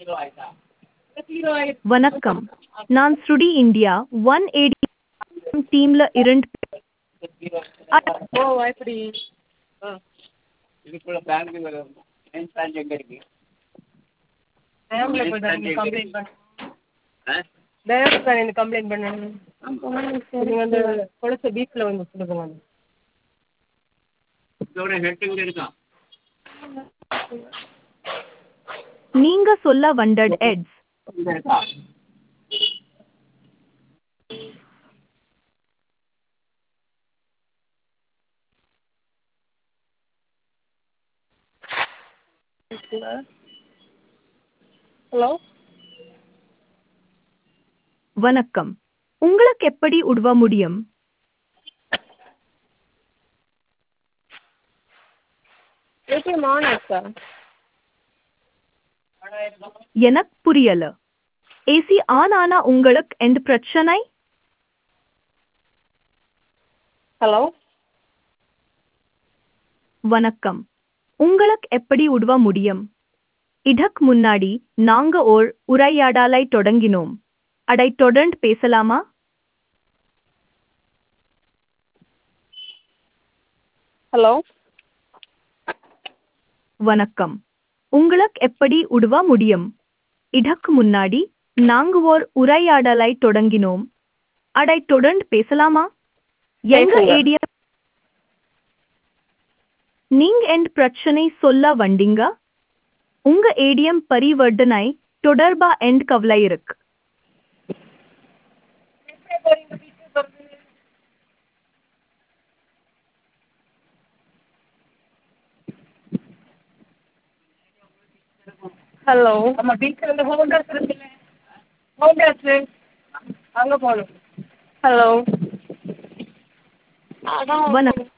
வணக்கம் நான் ஸ்ருடி இந்தியா ஒன் எயிட்டி டீம்ல இருந்து ஓ எப்படி ஆ இதுக்குள்ள பேங்க் மெயின் பிரான்ச் எங்கே இருக்கு பேங்க்ல போய் தான் நீங்கள் கம்ப்ளைண்ட் பண்ண ஆ பேங்க் தான் எனக்கு கம்ப்ளைண்ட் பண்ணணும் நீங்கள் வந்து கொலைச்ச பீச்சில் வந்து கொடுங்க வந்து இதோட ஹெட் எங்கே இருக்கான் நீங்க சொல்ல வண்டட் எட்ஸ் இங்கே இருக்கா ஹலோ வணக்கம் உங்களுக்கு எப்படி உதவ முடியும் ஏடிஎம் ஆன் ஆச்சா எனக்கு புரியல ஏசி ஆன் ஆனா உங்களுக்கு எந்த பிரச்சனை ஹலோ வணக்கம் உங்களுக்கு எப்படி உதவ முடியும் இதற்கு முன்னாடி நாங்க ஓர் உரையாடலை தொடங்கினோம் அதை தொடர்ந்து பேசலாமா ஹலோ வணக்கம் உங்களுக்கு எப்படி உதவ முடியும் இதற்கு முன்னாடி நாங்க ஓர் உரையாடலை தொடங்கினோம் அதை தொடர்ந்து பேசலாமா எங்க பேசுங்க. ஏடிஎம் நீங்க எந்த பிரச்சனை சொல்ல வந்தீங்க உங்க ஏடிஎம் பரிவர்த்தனை தொடர்பா எந்த கவலை இருக்கு ஹலோ நம்ம பீச்சில் வந்து ஹோம் டாஸ் இருக்குல்ல ஹோம் டாஸு அங்கே போகணும் ஹலோ அதான் வணக்கம்